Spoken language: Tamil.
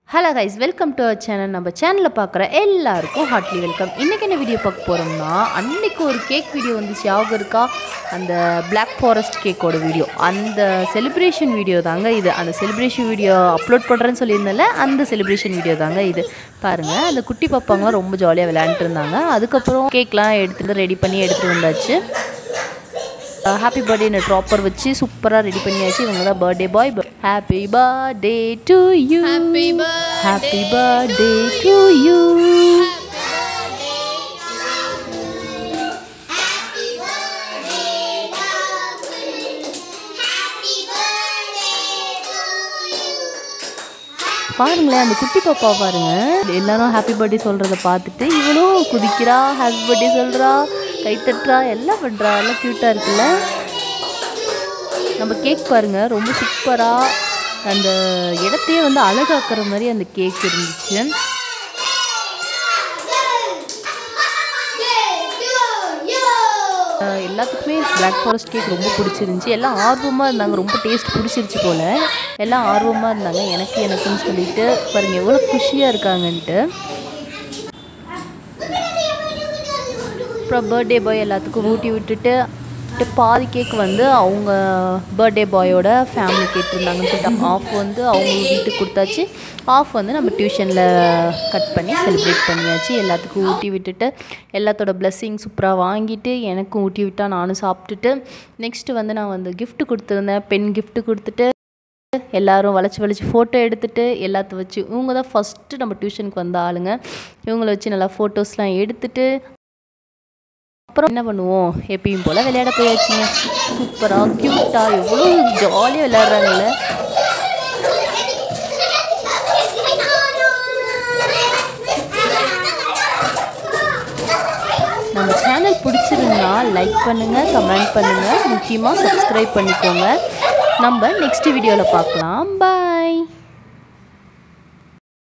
Hello guys welcome to our channel நம்ம சேனலில் பார்க்குற எல்லாருக்கும் ஹார்ட்லி வெல்கம் இன்றைக்கி என்ன வீடியோ பார்க்க போகிறோம்னா அன்றைக்கி ஒரு கேக் வீடியோ வந்துச்சு ஞாபகம் இருக்கா அந்த Black ஃபாரஸ்ட் கேக்கோட வீடியோ அந்த செலிப்ரேஷன் வீடியோ தாங்க இது அந்த செலிப்ரேஷன் வீடியோ அப்லோட் பண்ணுறேன்னு சொல்லியிருந்தேன்ல அந்த செலிப்ரேஷன் வீடியோ தாங்க இது பாருங்கள் அந்த குட்டி பாப்பாங்களாம் ரொம்ப ஜாலியாக விளையாண்டுட்டு இருந்தாங்க அதுக்கப்புறம் கேக்லாம் எடுத்துகிட்டு ரெடி பண்ணி எடுத்துகிட்டு வந்தாச்சு ஹாப்பி பர்த்டே ட்ராப்பர் வச்சு சூப்பராக ரெடி பண்ணியாச்சு இவங்க தான் birthday boy happy birthday to you Happy birthday. Happy birthday to you பாருங்களேன் அந்த குட்டி பாப்பா பாருங்க எல்லாரும் ஹாப்பி பர்த்டே சொல்கிறத பார்த்துட்டு இவளும் குதிக்கிறா ஹாப்பி பர்த்டே சொல்கிறா கை தட்டுறா எல்லாம் பண்ணுறா எல்லாம் க்யூட்டாக இருக்குல்ல நம்ம கேக் பாருங்க ரொம்ப சூப்பராக அந்த இடத்தையே வந்து அழகாக்குற மாதிரி அந்த கேக் இருந்துச்சு அஹ் எல்லாத்துக்குமே Black ஃபாரஸ்ட் கேக் ரொம்ப பிடிச்சிருந்துச்சி எல்லாம் ஆர்வமாக இருந்தாங்க ரொம்ப டேஸ்ட் பிடிச்சிருச்சு போல் எல்லாம் ஆர்வமாக இருந்தாங்க எனக்கு எனக்குன்னு சொல்லிட்டு பாருங்க எவ்வளோ குஷியாக இருக்காங்கன்ட்டு அப்புறம் பர்த்டே பாய் எல்லாத்துக்கும் ஊட்டி விட்டுட்டு விட்டு பாதி கேக் வந்து அவங்க பர்த்டே பாயோட ஃபேமிலி கேட்டிருந்தாங்கன்னு சொல்லிட்டு ஆஃப் வந்து அவங்க வீட்டுக்கு கொடுத்தாச்சு ஆஃப் வந்து நம்ம டியூஷனில் கட் பண்ணி செலிப்ரேட் பண்ணியாச்சு எல்லாத்துக்கும் ஊட்டி விட்டுட்டு எல்லாத்தோட blessing சூப்பராக வாங்கிட்டு எனக்கும் ஊட்டி விட்டா நானும் சாப்பிட்டுட்டு நெக்ஸ்ட்டு வந்து நான் வந்து gift கொடுத்துருந்தேன் பென் gift கொடுத்துட்டு எல்லாரும் வளைச்சி வளைச்சி ஃபோட்டோ எடுத்துட்டு எல்லாத்த வச்சு இவங்க தான் ஃபஸ்ட்டு நம்ம டியூஷனுக்கு வந்த ஆளுங்க இவங்கள வச்சு நல்லா ஃபோட்டோஸ்லாம் எடுத்துட்டு அப்புறம் என்ன பண்ணுவோம் எப்பயும் போல் விளையாட போயாச்சுங்க சூப்பராக க்யூட்டாக எவ்வளோ ஜாலியாக விளையாடுறாங்கல்ல நம்ம சேனல் பிடிச்சிருந்தா லைக் பண்ணுங்கள் கமெண்ட் பண்ணுங்கள் முக்கியமாக சப்ஸ்கிரைப் பண்ணிக்கோங்க நம்ம நெக்ஸ்ட் வீடியோவில் பார்க்கலாம் பாய்